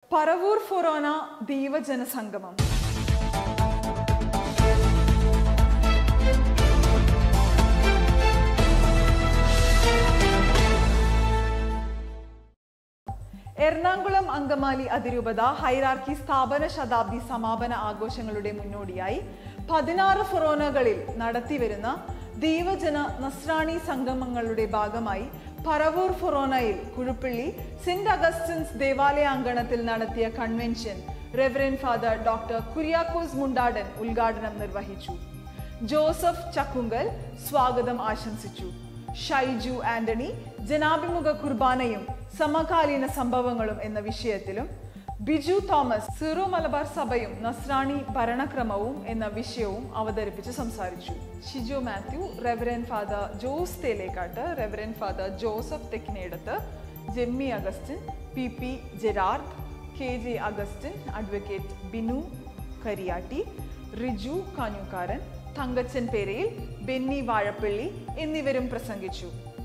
പറവൂർ ഫൊറോന ദൈവജന സംഗമം എറണാകുളം അങ്കമാലി അതിരൂപത ഹൈറാർക്കി സ്ഥാപന ശതാബ്ദി സമാപന ആഘോഷങ്ങളുടെ മുന്നോടിയായി പതിനാറ് ഫൊറോനകളിൽ നടത്തിവരുന്ന ദൈവജന നസ്രാണി സംഗമങ്ങളുടെ ഭാഗമായി പറവൂർ ഫൊറോനയിൽ കുഴുപ്പള്ളി സെന്റ് അഗസ്റ്റിൻസ് ദേവാലയാങ്കണത്തിൽ നടത്തിയ convention reverend father doctor Kuriakose Mundadan ഉദ്ഘാടനം നിർവഹിച്ചു ജോസഫ് ചക്കുങ്കൽ സ്വാഗതം ആശംസിച്ചു ഷൈജു ആന്റണി ജനാഭിമുഖ കുർബാനയും സമകാലീന സംഭവങ്ങളും എന്ന വിഷയത്തിലും ബിജു തോമസ് സീറോ മലബാർ സഭയും നസ്രാണി ഭരണക്രമവും എന്ന വിഷയവും അവതരിപ്പിച്ച് സംസാരിച്ചു Shijo Mathew reverend father Jose Thelakkat reverend father Joseph Thekkinedath Jemmy Augustine P P Gerard K J Augustine advocate Binu Kariyatti Riju Kanjookkaran Thankachan Perayil Benny Vazhappally എന്നിവരും പ്രസംഗിച്ചു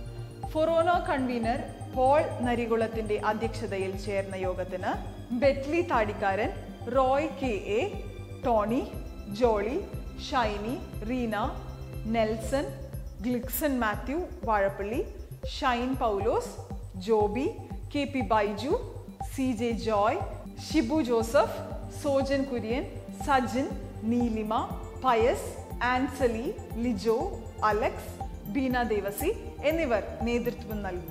ഫൊറോന കൺവീനർ പോൾ നരികുളത്തിന്റെ അധ്യക്ഷതയിൽ ചേർന്ന യോഗത്തിന് Betly Thadikkaran Roy K A Tony Jolly Shiny Reena Nelson Glixon Mathew Vazhappally Shine Paulose Joby K P Baiju C J Joy Shibu Joseph Sojan Kurian Sajin Neelima Pius ആൻസലി Lijo Alex Beena Devasi എന്നിവർ നേതൃത്വം നൽകി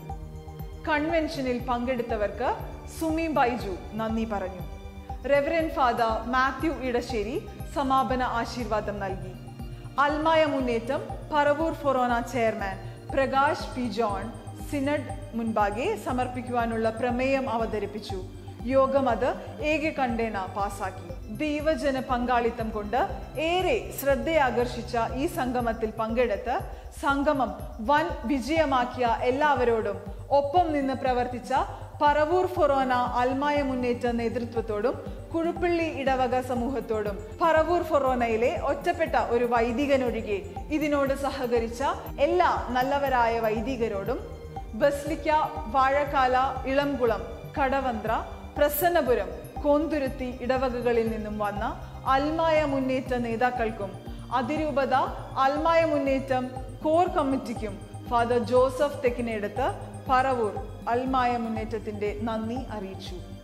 കൺവെൻഷനിൽ പങ്കെടുത്തവർക്ക് സുമി ബൈജു നന്ദി പറഞ്ഞു റെവറൻ ഫാദർ മാത്യു ഇടശ്ശേരി സമാപന ആശീർവാദം നൽകി അൽമായ മുന്നേറ്റം പറവൂർ ഫൊറോന chairman Prakash P John synod മുൻപാകെ സമർപ്പിക്കുവാനുള്ള പ്രമേയം അവതരിപ്പിച്ചു യോഗം അത് ഏകകണ്ഠേന പാസാക്കി ദൈവജന പങ്കാളിത്തം കൊണ്ട് ഏറെ ശ്രദ്ധയാകർഷിച്ച ഈ സംഗമത്തിൽ പങ്കെടുത്ത് സംഗമം വൻ വിജയമാക്കിയ എല്ലാവരോടും ഒപ്പം നിന്ന് പ്രവർത്തിച്ച പറവൂർ ഫൊറോന അൽമായ മുന്നേറ്റ നേതൃത്വത്തോടും കുഴുപ്പള്ളി ഇടവക സമൂഹത്തോടും പറവൂർ ഫൊറോനയിലെ ഒറ്റപ്പെട്ട ഒരു വൈദികനൊഴികെ ഇതിനോട് സഹകരിച്ച എല്ലാ നല്ലവരായ വൈദികരോടും ബസ്ലിക്ക വാഴക്കാല ഇളംകുളം കടവന്ത്ര പ്രസന്നപുരം കോന്തുരുത്തി ഇടവകകളിൽ നിന്നും വന്ന അൽമായ മുന്നേറ്റ നേതാക്കൾക്കും അതിരൂപത അൽമായ മുന്നേറ്റം കോർ കമ്മിറ്റിക്കും ഫാദർ ജോസഫ് തെക്കിനെടുത്ത് പറവൂർ അൽമായ മുന്നേറ്റത്തിന്റെ നന്ദി അറിയിച്ചു